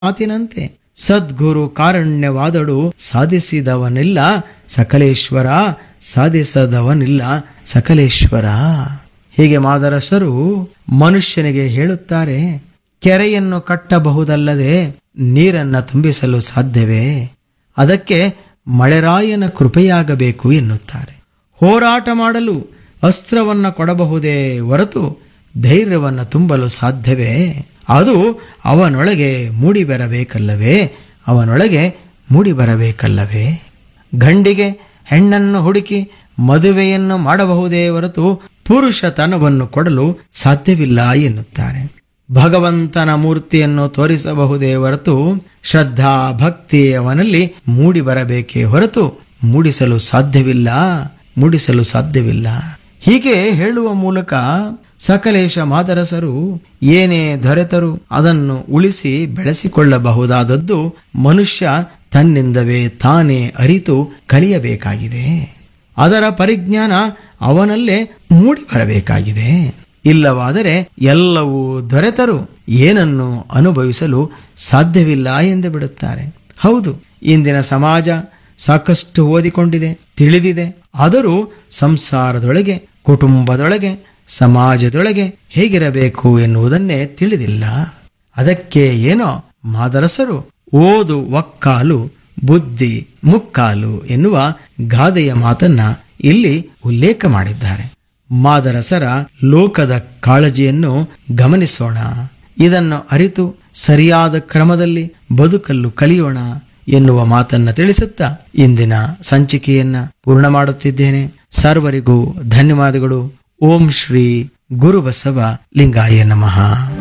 ಮಾತಿನಂತೆ ಸದ್ಗುರು ಕಾರುಣ್ಯವಾದಡು ಸಾಧಿಸಿದವನಿಲ್ಲ ಸಕಲೇಶ್ವರ ಸಾಧಿಸದವನಿಲ್ಲ ಸಕಲೇಶ್ವರ ಹೀಗೆ ಮಾದರಸರು ಮನುಷ್ಯನಿಗೆ ಹೇಳುತ್ತಾರೆ ಕೆರೆಯನ್ನು ಕಟ್ಟಬಹುದಲ್ಲದೆ ನೀರನ್ನ ತುಂಬಿಸಲು ಸಾಧ್ಯವೇ ಅದಕ್ಕೆ ಮಳೆರಾಯನ ಕೃಪೆಯಾಗಬೇಕು ಎನ್ನುತ್ತಾರೆ ಹೋರಾಟ ಮಾಡಲು ಅಸ್ತ್ರವನ್ನ ಕೊಡಬಹುದೇ ಹೊರತು ಧೈರ್ಯವನ್ನು ತುಂಬಲು ಸಾಧ್ಯವೇ ಅದು ಅವನೊಳಗೆ ಮೂಡಿ ಬರಬೇಕಲ್ಲವೇ ಅವನೊಳಗೆ ಮೂಡಿ ಬರಬೇಕಲ್ಲವೇ ಗಂಡಿಗೆ ಹೆಣ್ಣನ್ನು ಹುಡುಕಿ ಮದುವೆಯನ್ನು ಮಾಡಬಹುದೇ ಹೊರತು ಪುರುಷತನವನ್ನು ಕೊಡಲು ಸಾಧ್ಯವಿಲ್ಲ ಎನ್ನುತ್ತಾರೆ ಭಗವಂತನ ಮೂರ್ತಿಯನ್ನು ತೋರಿಸಬಹುದೇ ಹೊರತು ಶ್ರದ್ಧಾ ಭಕ್ತಿ ಅವನಲ್ಲಿ ಮೂಡಿ ಬರಬೇಕೇ ಹೊರತು ಮೂಡಿಸಲು ಸಾಧ್ಯವಿಲ್ಲ ಮೂಡಿಸಲು ಸಾಧ್ಯವಿಲ್ಲ ಹೀಗೆ ಹೇಳುವ ಮೂಲಕ ಸಕಲೇಶ ಮಾದರಸರು ಏನೇ ದೊರೆತರೂ ಅದನ್ನು ಉಳಿಸಿ ಬೆಳೆಸಿಕೊಳ್ಳಬಹುದಾದದ್ದು ಮನುಷ್ಯ ತನ್ನಿಂದವೇ ತಾನೇ ಅರಿತು ಕಲಿಯಬೇಕಾಗಿದೆ ಅದರ ಪರಿಜ್ಞಾನ ಅವನಲ್ಲೇ ಮೂಡಿ ಬರಬೇಕಾಗಿದೆ ಇಲ್ಲವಾದರೆ ಎಲ್ಲವೂ ದೊರೆತರೂ ಏನನ್ನು ಅನುಭವಿಸಲು ಸಾಧ್ಯವಿಲ್ಲ ಎಂದು ಬಿಡುತ್ತಾರೆ ಹೌದು ಇಂದಿನ ಸಮಾಜ ಸಾಕಷ್ಟು ಓದಿಕೊಂಡಿದೆ ತಿಳಿದಿದೆ ಆದರೂ ಸಂಸಾರದೊಳಗೆ ಕುಟುಂಬದೊಳಗೆ ಸಮಾಜದೊಳಗೆ ಹೇಗಿರಬೇಕು ಎನ್ನುವುದನ್ನೇ ತಿಳಿದಿಲ್ಲ ಅದಕ್ಕೆ ಏನೋ ಮಾದರಸರು ಓದು ಒಕ್ಕಾಲು ಬುದ್ಧಿ ಮುಕ್ಕಾಲು ಎನ್ನುವ ಗಾದೆಯ ಮಾತನ್ನ ಇಲ್ಲಿ ಉಲ್ಲೇಖ ಮಾಡಿದ್ದಾರೆ ಮಾದರಸರ ಲೋಕದ ಕಾಳಜಿಯನ್ನು ಗಮನಿಸೋಣ ಇದನ್ನು ಅರಿತು ಸರಿಯಾದ ಕ್ರಮದಲ್ಲಿ ಬದುಕಲು ಕಲಿಯೋಣ ಎನ್ನುವ ಮಾತನ್ನ ತಿಳಿಸುತ್ತಾ ಇಂದಿನ ಸಂಚಿಕೆಯನ್ನ ಪೂರ್ಣ ಮಾಡುತ್ತಿದ್ದೇನೆ ಸರ್ವರಿಗೂ ಧನ್ಯವಾದಗಳು ಓಂ ಶ್ರೀ ಗುರುಬಸವ ಲಿಂಗಾಯ ನಮಃ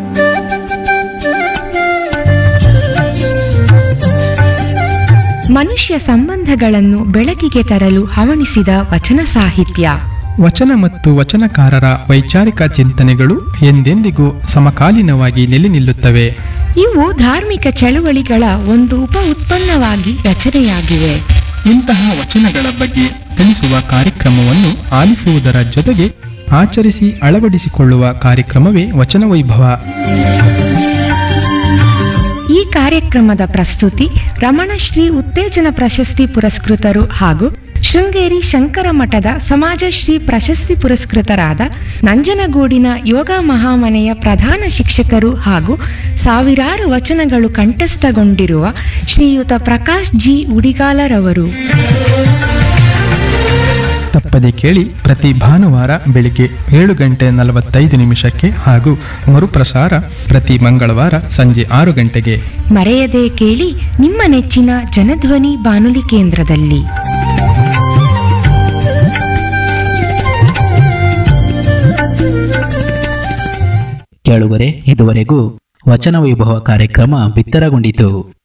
ಮನುಷ್ಯ ಸಂಬಂಧಗಳನ್ನು ಬೆಳಕಿಗೆ ತರಲು ಹವಣಿಸಿದ ವಚನ ಸಾಹಿತ್ಯ ವಚನ ಮತ್ತು ವಚನಕಾರರ ವೈಚಾರಿಕ ಚಿಂತನೆಗಳು ಎಂದೆಂದಿಗೂ ಸಮಕಾಲೀನವಾಗಿ ನೆಲೆ ನಿಲ್ಲುತ್ತವೆ ಇವು ಧಾರ್ಮಿಕ ಚಳುವಳಿಗಳ ಒಂದು ಉಪ ಉತ್ಪನ್ನವಾಗಿ ರಚನೆಯಾಗಿವೆ ಇಂತಹ ವಚನಗಳ ಬಗ್ಗೆ ತಿಳಿಸುವ ಕಾರ್ಯಕ್ರಮವನ್ನು ಆಲಿಸುವುದರ ಜೊತೆಗೆ ಆಚರಿಸಿ ಅಳವಡಿಸಿಕೊಳ್ಳುವ ಕಾರ್ಯಕ್ರಮವೇ ವಚನ ವೈಭವ ಈ ಕಾರ್ಯಕ್ರಮದ ಪ್ರಸ್ತುತಿ ರಮಣಶ್ರೀ ಉತ್ತೇಜನ ಪ್ರಶಸ್ತಿ ಪುರಸ್ಕೃತರು ಹಾಗೂ ಶೃಂಗೇರಿ ಶಂಕರ ಮಠದ ಸಮಾಜಶ್ರೀ ಪ್ರಶಸ್ತಿ ಪುರಸ್ಕೃತರಾದ ನಂಜನಗೂಡಿನ ಯೋಗ ಮಹಾಮನೆಯ ಪ್ರಧಾನ ಶಿಕ್ಷಕರು ಹಾಗೂ ಸಾವಿರಾರು ವಚನಗಳು ಕಂಠಸ್ಥಗೊಂಡಿರುವ ಶ್ರೀಯುತ ಪ್ರಕಾಶ್ ಜಿ ಉಡಿಗಾಲರವರು ತಪ್ಪದೆ ಕೇಳಿ ಪ್ರತಿ ಭಾನುವಾರ ಬೆಳಿಗ್ಗೆ ಏಳು ಗಂಟೆ ನಲವತ್ತೈದು ನಿಮಿಷಕ್ಕೆ ಹಾಗೂ ಮರುಪ್ರಸಾರ ಪ್ರತಿ ಮಂಗಳವಾರ ಸಂಜೆ ಆರು ಗಂಟೆಗೆ ಮರೆಯದೆ ಕೇಳಿ ನಿಮ್ಮ ನೆಚ್ಚಿನ ಜನಧ್ವನಿ ಬಾನುಲಿ ಕೇಂದ್ರದಲ್ಲಿ ಕೇಳುವರೆ ಇದುವರೆಗೂ ವಚನ ವೈಭವ ಕಾರ್ಯಕ್ರಮ ಬಿತ್ತರಗೊಂಡಿತು